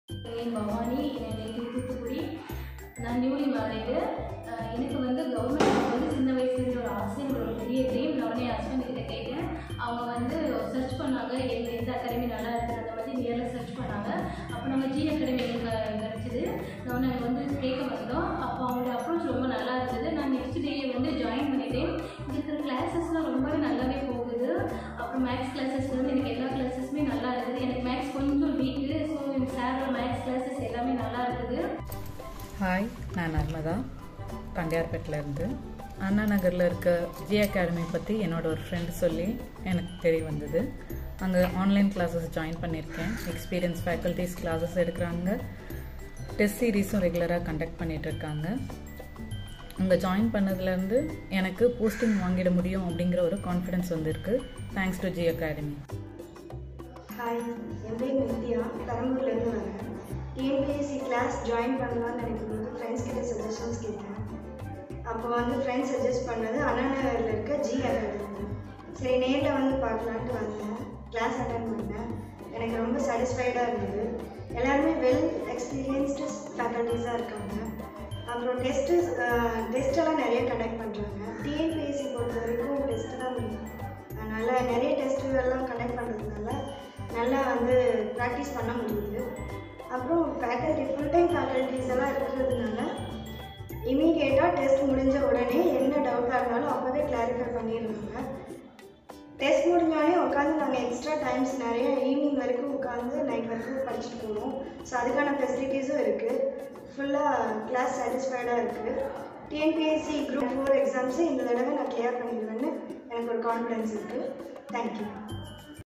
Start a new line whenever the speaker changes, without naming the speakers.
என் பவானி என் native Thoothukudi நான் newly married எனக்கு வந்து கவர்மெண்ட் ஜாப் வந்து சின்ன வயசுலேருந்து ஒரு ஆசை ஒரு பெரிய ட்ரீம் நான் உடனே ஹஸ்பண்ட் கிட்ட கேட்டேன் அவங்க வந்து சர்ச் பண்ணாங்க எந்த எந்த அகாடமி நல்லா இருக்குது அந்த மாதிரி நேரில் சர்ச் பண்ணாங்க அப்போ நம்ம ஜி அகாடமி எங்களுக்கு கிடச்சிது நான் எனக்கு வந்து கேட்க வந்தோம் அப்போ அவங்களோட அப்ரோச் ரொம்ப நல்லா இருந்தது நான் நெக்ஸ்ட் டே வந்து ஜாயின் பண்ணிட்டேன் இங்கே இருக்கிற கிளாஸஸ்லாம் ரொம்பவே நல்லாவே போகுது அப்புறம் மேக்ஸ் கிளாஸஸ் வந்து எனக்கு எல்லா கிளாஸஸுமே நல்லா இருக்குது எனக்கு மேக்ஸ் கொஞ்சம் வீக்கு ஸோ எனக்கு சாரோட மேக்ஸ் கிளாஸஸ் எல்லாமே நல்லா இருக்குது
ஹாய் நான் நர்மதா தண்டையார்பேட்டிலேருந்து அண்ணா நகரில் இருக்க ஜி அகாடமி பற்றி என்னோட ஒரு ஃப்ரெண்டு சொல்லி எனக்கு தெரிய வந்தது அங்கே ஆன்லைன் கிளாஸஸ் ஜாயின் பண்ணியிருக்கேன் எக்ஸ்பீரியன்ஸ் ஃபேக்கல்ட்டிஸ் கிளாஸஸ் எடுக்கிறாங்க டெஸ்ட் சீரீஸும் ரெகுலராக கண்டக்ட் பண்ணிட்டு இருக்காங்க அங்கே ஜாயின் பண்ணதுலேருந்து எனக்கு போஸ்டிங் வாங்கிட முடியும் அப்படிங்கிற ஒரு கான்ஃபிடென்ஸ் வந்திருக்கு thanks to G academy
hi என் பேர் நித்யா பெரம்பூர்லேருந்து வரேன் டிஎன்பிஎஸ்சி கிளாஸ் ஜாயின் பண்ணலாம்னு நினைக்கும்போது ஃப்ரெண்ட்ஸ் கிட்ட சஜஷன்ஸ் கேட்டேன் அப்போ வந்து ஃப்ரெண்ட்ஸ் சஜஸ்ட் பண்ணது அண்ணா நகரில் இருக்க ஜி அகாடமி சரி நேரில் வந்து பார்க்கலான்ட்டு வந்தேன் கிளாஸ் அட்டன் பண்ணேன் எனக்கு ரொம்ப சாட்டிஸ்ஃபைடாக இருந்தது எல்லாருமே வெல் எக்ஸ்பீரியன்ஸ்டு ஃபேக்கல்ட்டிஸாக இருக்காங்க அப்புறம் டெஸ்ட்டு டெஸ்ட்டெல்லாம் நிறைய கண்டக்ட் பண்ணுறாங்க டிஎன்பிஎஸ்சி பொறுத்த வரைக்கும் டெஸ்ட்டு தான் மெயின் அதனால் நிறைய டெஸ்ட்டுகள்லாம் கண்டக்ட் பண்ணுறதுனால நல்லா வந்து ப்ராக்டிஸ் பண்ண முடியுது அப்புறம் ஃபேக்கல்ட்டி ஃபுல் டைம் ஃபேக்கல்ட்டிஸ் எல்லாம் இருக்கிறதுனால இமீடியட்டாக டெஸ்ட் முடிஞ்ச உடனே என்ன டவுட்டாக இருந்தாலும் அப்போவே கிளாரிஃபை பண்ணிடுறாங்க டெஸ்ட் முடிஞ்சாலே உட்காந்து நாங்கள் எக்ஸ்ட்ரா டைம்ஸ் நிறைய ஈவினிங் வரைக்கும் உட்காந்து நைட் வரைக்கும் படிச்சுட்டு போகிறோம் ஸோ அதுக்கான ஃபெசிலிட்டிஸும் இருக்குது ஃபுல்லாக கிளாஸ் சாட்டிஸ்ஃபைடாக இருக்குது டிஎன்பிஎஸ்சி குரூப் ஃபோர் எக்ஸாம்ஸு இந்த தடவை நான் கிளியர் பண்ணிடுவேன்னு எனக்கு ஒரு கான்ஃபிடென்ஸ் இருக்குது தேங்க்யூ